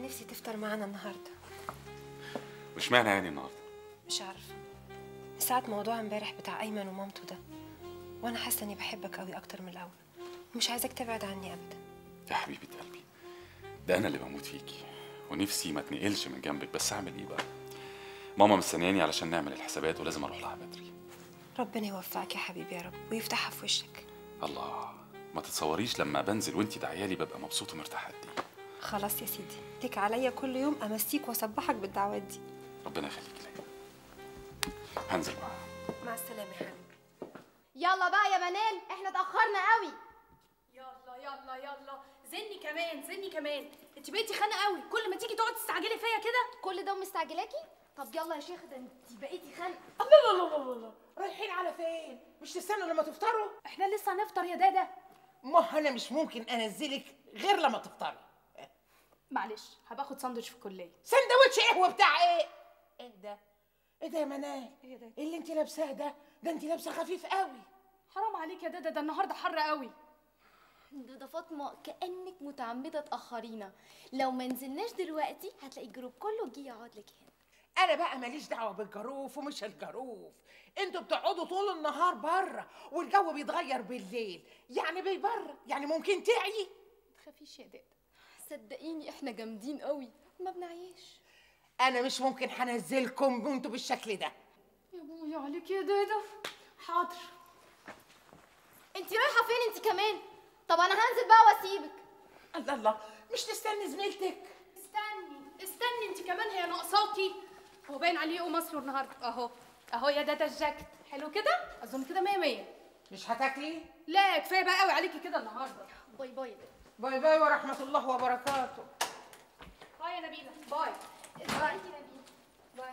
نفسي تفطر معانا النهارده واشمعنى يعني النهارده مش عارفه من ساعه موضوع امبارح بتاع ايمن ومامته ده وانا حاسه اني بحبك قوي اكتر من الاول ومش عايزاك تبعد عني ابدا يا حبيبه قلبي ده انا اللي بموت فيكي ونفسي ما اتنقلش من جنبك بس اعمل ايه بقى ماما مستنياني علشان نعمل الحسابات ولازم اروح لها بدري ربنا يوفقك يا حبيبي يا رب ويفتحها في وشك الله ما تتصوريش لما بنزل وانتي دعيالي ببقى مبسوط ومرتاح قد ايه خلاص يا سيدي ليك عليا كل يوم امسيك واصبحك بالدعوات دي ربنا يخليكي ليا هنزل معاها مع السلامه يا حبيبي يلا بقى يا منال احنا اتاخرنا قوي يلا يلا يلا زني كمان زني كمان انت بقيتي خانه قوي كل ما تيجي تقعد تستعجلي فيا كده كل ده مستعجلاكي طب يلا يا شيخ ده انت بقيتي خانقه الله الله الله الله رايحين على فين؟ مش تستنوا لما تفطروا؟ احنا لسه هنفطر يا دادا ما انا مش ممكن انزلك غير لما تفطري معلش هباخد ساندوتش في الكليه سندوتش ايه وبتاع ايه؟ ايه ده؟ ايه ده يا منال؟ ايه ده؟ ايه اللي انت لابساه ده؟ ده انت لابسه خفيف قوي حرام عليك يا دادا ده النهارده حر قوي ده ده فاطمه كانك متعمده تاخرينا لو ما نزلناش دلوقتي هتلاقي الجروب كله جه يقعد لك هنا انا بقى ماليش دعوه بالجروف ومش الجروف انتوا بتقعدوا طول النهار بره والجو بيتغير بالليل يعني بيبرد يعني ممكن تعي ما تخافيش يا دادا صدقيني احنا جامدين قوي ما بنعيش انا مش ممكن هنزلكم وانتوا بالشكل ده يا ابويا عليك يا دادا حاضر انت رايحه فين انت كمان طب انا هنزل بقى واسيبك الله الله مش تستني زميلتك استني استني انت كمان هي ناقصاكي هو باين عليه قوم مصر النهارده اهو اهو يا دادا الجاكيت حلو كده اظن كده مية مية مش هتاكلي لا كفايه بقى قوي عليكي كده النهارده باي باي يا بنت. باي باي ورحمه الله وبركاته باي يا نبيله باي ازيك يا نبيل باي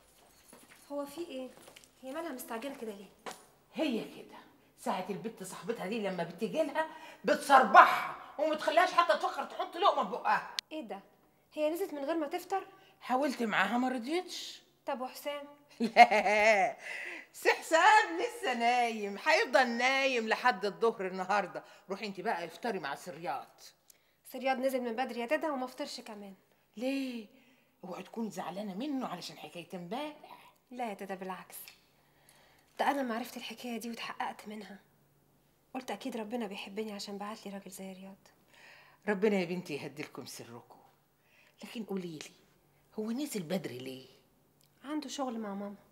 هو في ايه هي مالها مستعجله كده ليه هي كده ساعة البت صاحبتها دي لما بتيجي لها بتصربحها وما تخليهاش حتى تفكر تحط لقمة في بقها ايه ده هي نزلت من غير ما تفطر حاولت معاها ما رضيتش طب وحسام لا سي حسام لسه نايم هيفضل نايم لحد الظهر النهارده روحي انت بقى افطري مع سريات سرياد نزل من بدري يا دادا وما فطرش كمان ليه اوعي تكوني زعلانه منه علشان حكايه امبارح لا يا دادا بالعكس ده انا ما عرفت الحكايه دي واتحققت منها قلت اكيد ربنا بيحبني عشان بعت لي راجل زي رياض ربنا يا بنتي يهدلكم سركم لكن قولي لي هو نزل بدري ليه عنده شغل مع ماما